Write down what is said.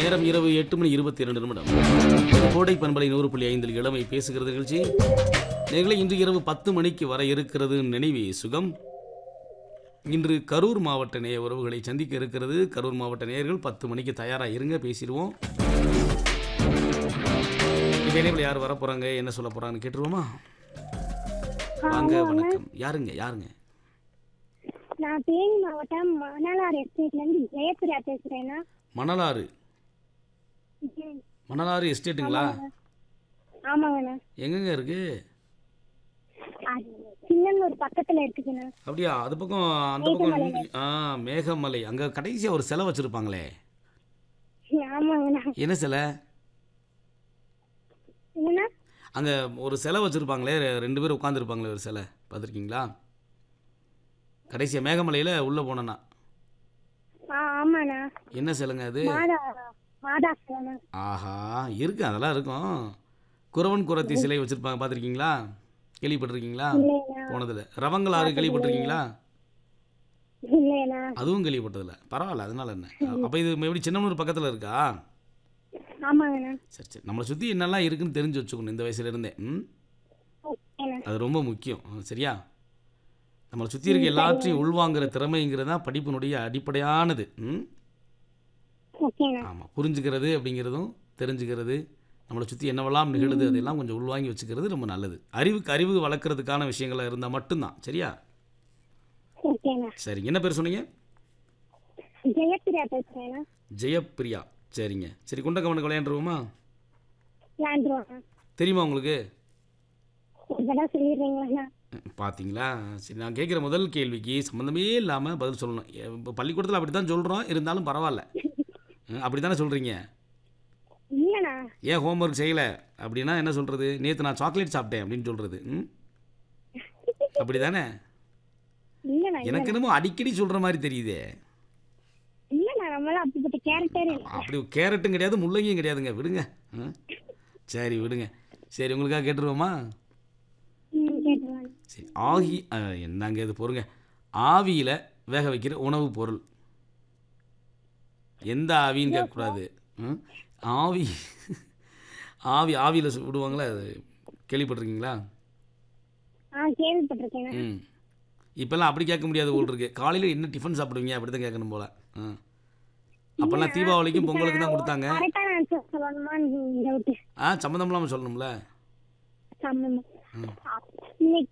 நேரம் இரவு எட்டு மணி இருபத்தி இரண்டு நிமிடம் கோடை பண்பலை நூறு புள்ளி ஐந்தில் இளமை பேசுகிறது நிகழ்ச்சி நிகழ்ச்சி இன்று இரவு பத்து மணிக்கு வர இருக்கிறது நினைவே சுகம் இன்று கரூர் மாவட்ட நேய உறவுகளை சந்திக்க இருக்கிறது கரூர் மாவட்ட நேயர்கள் பத்து மணிக்கு தயாராக இருங்க பேசிடுவோம் இந்த இணைப்பில் யார் வர போறாங்க என்ன சொல்ல போறாங்கன்னு கேட்டுருவோமா வாங்க வணக்கம் யாருங்க யாருங்க நான் தேனி மாவட்டம் மணலார் எஸ்டேட்ல இருந்து ஜெயபிரியா பேசுறேன்னா மணலாறு மணலாறு எஸ்டேட்டுங்களா ஆமாங்கண்ணா எங்கெங்க இருக்கு அது சின்னன்னூர் பக்கத்துல இருக்குதுண்ணா அப்படியா அது பக்கம் அந்த பக்கம் ஆ மேகமலை அங்கே கடைசியாக ஒரு சிலை வச்சுருப்பாங்களே ஆமாங்கண்ணா என்ன சிலை என்னண்ணா அங்கே ஒரு சிலை வச்சுருப்பாங்களே ரெண்டு பேர் உட்காந்துருப்பாங்களே ஒரு சிலை பார்த்துருக்கீங்களா கடைசியாக மேகமலையில் உள்ளே போனேன்னா ஆ ஆமாண்ணா என்ன சிலைங்க அது மாதா மாதா சிவனா ஆஹா இருக்கு அதெல்லாம் இருக்கும் குறவன் குரத்தி சிலை வச்சுருப்பாங்க பார்த்துருக்கீங்களா கேள்விப்பட்டிருக்கீங்களா இல்லைண்ணா போனதில் ரவங்களாறு கேள்விப்பட்டிருக்கீங்களா இல்லைண்ணா அதுவும் கேள்விப்பட்டதில்ல பரவாயில்ல அதனால என்ன அப்போ இது எப்படி சின்னமனூர் பக்கத்தில் இருக்கா ஆமாங்கண்ணா சரி சரி நம்மளை சுற்றி என்னெல்லாம் இருக்குன்னு தெரிஞ்சு வச்சுக்கணும் இந்த வயசுல இருந்தே ம் ஓகேண்ணா அது ரொம்ப முக்கியம் ஆ, சரியா நம்மளை சுற்றி இருக்க எல்லாத்தையும் உள்வாங்குற திறமைங்கிறது தான் படிப்பினுடைய அடிப்படையானது ம் ஓகேண்ணா ஆமாம் புரிஞ்சுக்கிறது அப்படிங்கிறதும் தெரிஞ்சுக்கிறது நம்மளை சுற்றி என்னவெல்லாம் நிகழுது அதெல்லாம் கொஞ்சம் உள்வாங்கி வச்சுக்கிறது ரொம்ப நல்லது அறிவுக்கு அறிவு வளர்க்குறதுக்கான விஷயங்களாக இருந்தால் மட்டும்தான் சரியா ஓகேண்ணா சரி என்ன பேர் சொன்னீங்க ஜெயபிரியா பேசுறேண்ணா ஜெயப்பிரியா சரிங்க சரி குண்ட கவனுக்கு விளையாண்டுருவோமா விளாண்டுருவாண்ணா தெரியுமா உங்களுக்கு ஒரு தடவை சொல்லிடுறீங்களாண்ணா ம், பாத்தீங்களா சரி நான் கேட்குற முதல் கேள்விக்கு சம்மந்தமே இல்லாமல் பதில் சொல்லணும் இப்போ பள்ளிக்கூடத்தில் அப்படி தான் சொல்கிறோம் இருந்தாலும் பரவாயில்ல அப்படி தானே சொல்கிறீங்க இல்லைண்ணா ஏன் ஹோம்ஒர்க் செய்யலை அப்படின்னா என்ன சொல்கிறது நேற்று நான் சாக்லேட் சாப்பிட்டேன் அப்படின்னு சொல்கிறது ம் அப்படி தானே இல்லைண்ணா எனக்கு என்னமோ அடிக்கடி சொல்கிற மாதிரி தெரியுதே இல்லைண்ணா நம்மளாம் அப்படிப்பட்ட கேரக்டர் இல்லை அப்படி கேரட்டும் கிடையாது முள்ளங்கியும் கிடையாதுங்க விடுங்க ம் சரி விடுங்க சரி உங்களுக்காக கேட்டுருவோமா ம் கேட்டுருவாங்க சரி ஆகி அஹ், என்னங்க இது பொறுங்க ஆவியில் வேக வைக்கிற உணவுப் பொருள் எந்த ஆவின்னு கேட்கக்கூடாது ம்? ஆவி ஆவி ஆவியில் விடுவாங்களே அது கேள்விப்பட்டிருக்கீங்களா ஆ கேள்விப்பட்டிருக்கேண்ணா ம் இப்போல்லாம் அப்படி கேட்க முடியாது போல் இருக்கு காலையில் என்ன டிஃபன் சாப்பிடுவீங்க அப்படி தான் கேட்கணும் போல் ம் அப்போல்லாம் தீபாவளிக்கும் பொங்கலுக்கு தான் கொடுத்தாங்க கரெக்டான ஆன்சர் சொல்லணுமான்னு டவுட் ஆ சம்மந்தம் இல்லாமல் சொல்லணும்ல சம்மந்தம் ம் இன்னைக்கு